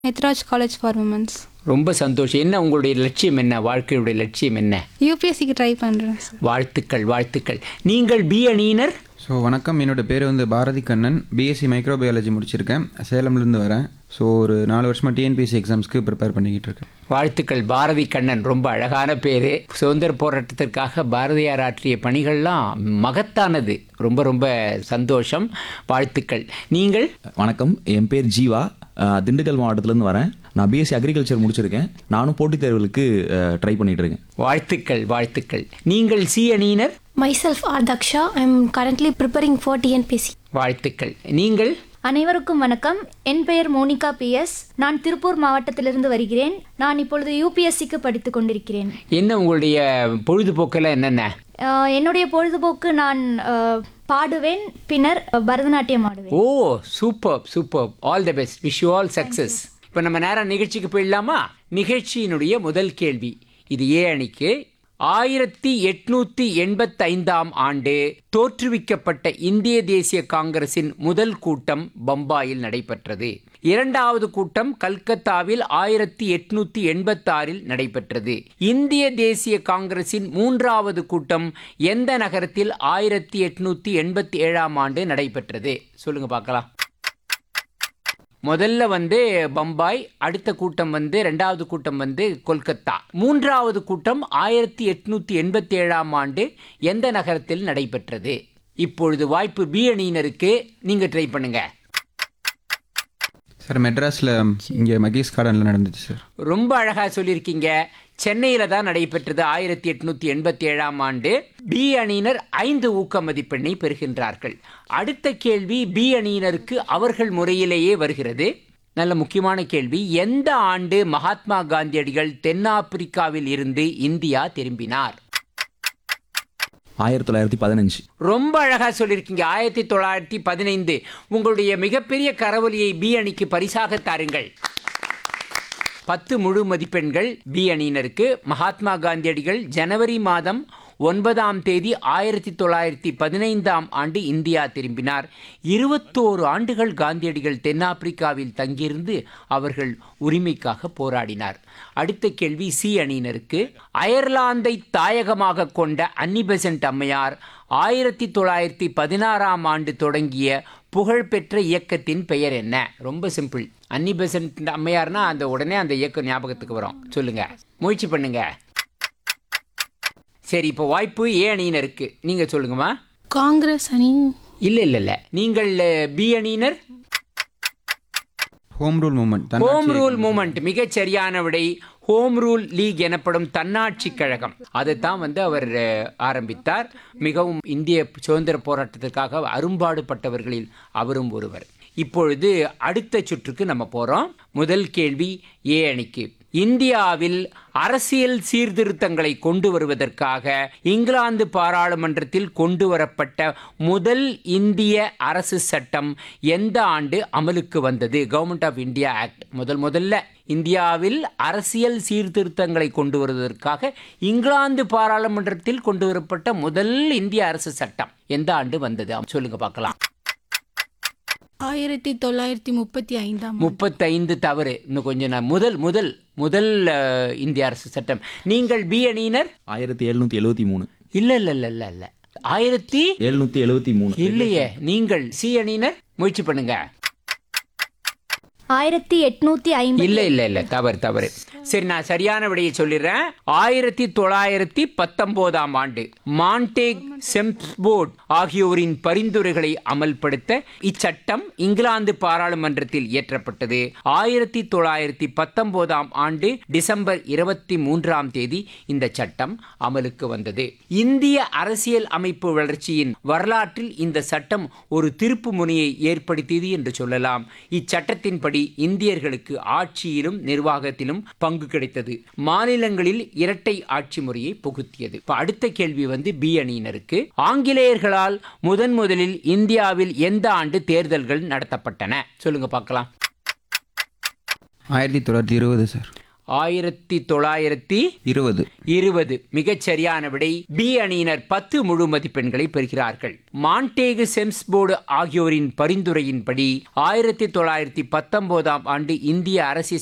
Ethiraj college for women's ரொம்ப சந்தோஷம் என்ன உங்களுடைய லட்சியம் என்ன வாழ்க்கையுடைய லட்சியம் என்ன யூபிஎஸ்சிக்கு ட்ரை பண்ணுறேன் சார் வாழ்த்துக்கள் வாழ்த்துக்கள் நீங்கள் பி அணியினர் ஸோ வணக்கம் என்னோட பேர் வந்து பாரதி கண்ணன் பிஎஸ்சி மைக்ரோபயாலஜி முடிச்சிருக்கேன் சேலம்லேருந்து வரேன் ஸோ ஒரு நாலு வருஷமாக டிஎன்பிஎஸ்சி எக்ஸாம்ஸ்க்கு ப்ரிப்பேர் பண்ணிக்கிட்டு இருக்கேன் வாழ்த்துக்கள் பாரதி கண்ணன் ரொம்ப அழகான பேர் சுதந்திர போராட்டத்திற்காக பாரதியார் ஆற்றிய பணிகள்லாம் மகத்தானது ரொம்ப ரொம்ப சந்தோஷம் வாழ்த்துக்கள் நீங்கள் வணக்கம் என் பேர் ஜீவா அஹ், திண்டுக்கல் மாவட்டத்திலேருந்து வரேன் நான் பிஎஸ்சி அக்ரிகல்ச்சர் முடிச்சிருக்கேன் நானும் போட்டித் தேர்வுகளுக்கு ட்ரை பண்ணிட்டு இருக்கேன் வாழ்த்துக்கள் வாழ்த்துக்கள் நீங்கள் சி அணியினர் Myself R Daksha. I'm currently preparing for TNPC. வாழ்த்துக்கள் நீங்கள் அனைவருக்கும் வணக்கம் என் பெயர் மோனிகா பிஎஸ் நான் திருப்பூர் மாவட்டத்திலிருந்து வருகிறேன் நான் இப்பொழுது யூபிஎஸ்சிக்கு படித்துக் கொண்டிருக்கிறேன் என்ன உங்களுடைய பொழுதுபோக்கெல்லாம் என்னென்ன அஹ், என்னுடைய பொழுதுபோக்கு நான் அஹ், பாடுவேன் பின்னர் அஹ், பரதநாட்டியம் ஆடுவேன் ஓ super super all the best wish you all success இப்போ நம்ம நேரம் நிகழ்ச்சிக்கு போயிடலாமா நிகழ்ச்சியினுடைய முதல் கேள்வி இது ஏ அணிக்கு ஆயிரத்தி எட்நூத்தி எண்பத்தைந்தாம் ஆண்டு தோற்றுவிக்கப்பட்ட இந்திய தேசிய காங்கிரசின் முதல் கூட்டம் பம்பாயில் நடைபெற்றது இரண்டாவது கூட்டம் கல்கத்தாவில் ஆயிரத்தி எட்நூத்தி எண்பத்தாறில் நடைபெற்றது இந்திய தேசிய காங்கிரசின் மூன்றாவது கூட்டம் எந்த நகரத்தில் ஆயிரத்தி எட்நூத்தி எண்பத்தி ஏழாம் ஆண்டு நடைபெற்றது சொல்லுங்க பார்க்கலாம் முதல்ல வந்து பம்பாய் அடுத்த கூட்டம் வந்து ரெண்டாவது கூட்டம் வந்து கொல்கத்தா மூன்றாவது கூட்டம் ஆயிரத்தி எட்நூத்தி எண்பத்தி ஏழாம் ஆண்டு எந்த நகரத்தில் நடைபெற்றது இப்பொழுது வாய்ப்பு பி அணியினருக்கு நீங்க ட்ரை பண்ணுங்க சார் மெட்ராஸில் இங்கே மகேஷ் கார்டனில் நடந்துச்சு சார் ரொம்ப அழகா சொல்லியிருக்கீங்க சென்னையில தான் நடைபெற்றது ஆயிரத்தி எட்நூத்தி எண்பத்தி ஏழாம் ஆண்டு பி அணியினர் ஐந்து ஊக்க மதிப்பெண்ணை பெறுகின்றார்கள் அடுத்த கேள்வி பி அணியினருக்கு அவர்கள் முறையிலேயே வருகிறது நல்ல முக்கியமான கேள்வி எந்த ஆண்டு மகாத்மா காந்தியடிகள் தென்னாப்பிரிக்காவில் இருந்து இந்தியா திரும்பினார் ஆயிரத்தி தொள்ளாயிரத்தி பதினஞ்சு ரொம்ப அழகா சொல்லியிருக்கீங்க ஆயிரத்தி தொள்ளாயிரத்தி பதினைந்து உங்களுடைய மிகப்பெரிய கரவொலியை பி அணிக்கு பரிசாக தாருங்கள் பத்து முழு மதிப்பெண்கள் பி அணியினருக்கு மகாத்மா காந்தியடிகள் ஜனவரி மாதம் ஒன்பதாம் தேதி ஆயிரத்தி தொள்ளாயிரத்தி பதினைந்தாம் ஆண்டு இந்தியா திரும்பினார் இருபத்தோரு ஆண்டுகள் காந்தியடிகள் தென்னாப்பிரிக்காவில் தங்கியிருந்து அவர்கள் உரிமைக்காக போராடினார் அடுத்த கேள்வி சி அணியினருக்கு அயர்லாந்தை தாயகமாக கொண்ட அன்னி பெசன்ட் அம்மையார் ஆயிரத்தி தொள்ளாயிரத்தி பதினாறாம் ஆண்டு தொடங்கிய புகழ்பெற்ற இயக்கத்தின் பெயர் என்ன ரொம்ப சிம்பிள் அன்னி பெசன்ட் அம்மையார்னா அந்த உடனே அந்த இயக்கம் ஞாபகத்துக்கு வரும் சொல்லுங்க முயற்சி பண்ணுங்க சரி இப்போ வாய்ப்பு ஏ அணியினருக்கு நீங்க சொல்லுங்கம்மா காங்கிரஸ் அணி இல்ல இல்ல இல்ல நீங்கள் பி அணியினர் home rule moment home rule moment மிகச் சரியான விடை ஹோம் ரூல் லீக் எனப்படும் தன்னாட்சி கழகம் அதைத்தான் வந்து அவர் அஹ், ஆரம்பித்தார் மிகவும் இந்திய சுதந்திர போராட்டத்திற்காக அரும்பாடுபட்டவர்களில் அவரும் ஒருவர் இப்பொழுது அடுத்த சுற்றுக்கு நம்ம போறோம் முதல் கேள்வி ஏ அணிக்கு இந்தியாவில் அரசியல் சீர்திருத்தங்களை கொண்டு வருவதற்காக இங்கிலாந்து பாராளுமன்றத்தில் கொண்டு வரப்பட்ட முதல் இந்திய அரசு சட்டம் எந்த ஆண்டு அமலுக்கு வந்தது கவர்மெண்ட் ஆஃப் இந்தியா ஆக்ட் முதல் முதல்ல இந்தியாவில் அரசியல் சீர்திருத்தங்களை கொண்டு வருவதற்காக இங்கிலாந்து பாராளுமன்றத்தில் கொண்டு வரப்பட்ட முதல் இந்திய அரசு சட்டம் எந்த ஆண்டு வந்தது சொல்லுங்க பார்க்கலாம் ஆயிரத்தி தொள்ளாயிரத்தி முப்பத்தி ஐந்தாம் முப்பத்தைந்து தவறு இன்னும் கொஞ்சம் நான் முதல் முதல் முதல் அஹ், இந்திய அரசு சட்டம் நீங்கள் பி அணியினர் ஆயிரத்தி எழுநூற்றி எழுபத்தி மூணு இல்ல இல்ல இல்ல இல்ல இல்ல ஆயிரத்தி எழுநூற்றி எழுபத்தி மூணு இல்லையே நீங்கள் சி அணியினர் முயற்சி பண்ணுங்க ஆயிரத்தி எட்நூத்தி ஐம்பது இல்ல இல்ல இல்ல தவறு தவறு சரி நான் சரியான விடையை சொல்லிடுறேன் ஆயிரத்தி தொள்ளாயிரத்தி பத்தொன்பதாம் ஆண்டு மான்டேக் செம்ஸ்போர்ட் ஆகியோரின் பரிந்துரைகளை அமல்படுத்த இச்சட்டம் இங்கிலாந்து பாராளுமன்றத்தில் இயற்றப்பட்டது ஆயிரத்தி தொள்ளாயிரத்தி பத்தொன்பதாம் ஆண்டு டிசம்பர் இருபத்தி மூன்றாம் தேதி இந்த சட்டம் அமலுக்கு வந்தது இந்திய அரசியல் அமைப்பு வளர்ச்சியின் வரலாற்றில் இந்த சட்டம் ஒரு திருப்பு முனையை ஏற்படுத்தியது என்று சொல்லலாம் இச்சட்டத்தின்படி இந்தியர்களுக்கு ஆட்சியிலும் நிர்வாகத்திலும் பங்கு கிடைத்தது மாநிலங்களில் இரட்டை ஆட்சி முறையை புகுத்தியது இப்ப அடுத்த கேள்வி வந்து பி அணியினருக்கு ஆங்கிலேயர்களால் முதன் முதலில் இந்தியாவில் எந்த ஆண்டு தேர்தல்கள் நடத்தப்பட்டன சொல்லுங்க பார்க்கலாம் ஆயிரத்தி தொள்ளாயிரத்தி இருபது சார் ஆயிரத்தி தொள்ளாயிரத்தி இருபது இருபது மிகச் சரியான விடை பி அணியினர் பத்து முழு மதிப்பெண்களை பெறுகிறார்கள் மான்டேகு செம்ஸ்போர்டு ஆகியோரின் பரிந்துரையின்படி ஆயிரத்தி தொள்ளாயிரத்தி பத்தொன்பதாம் ஆண்டு இந்திய அரசியல்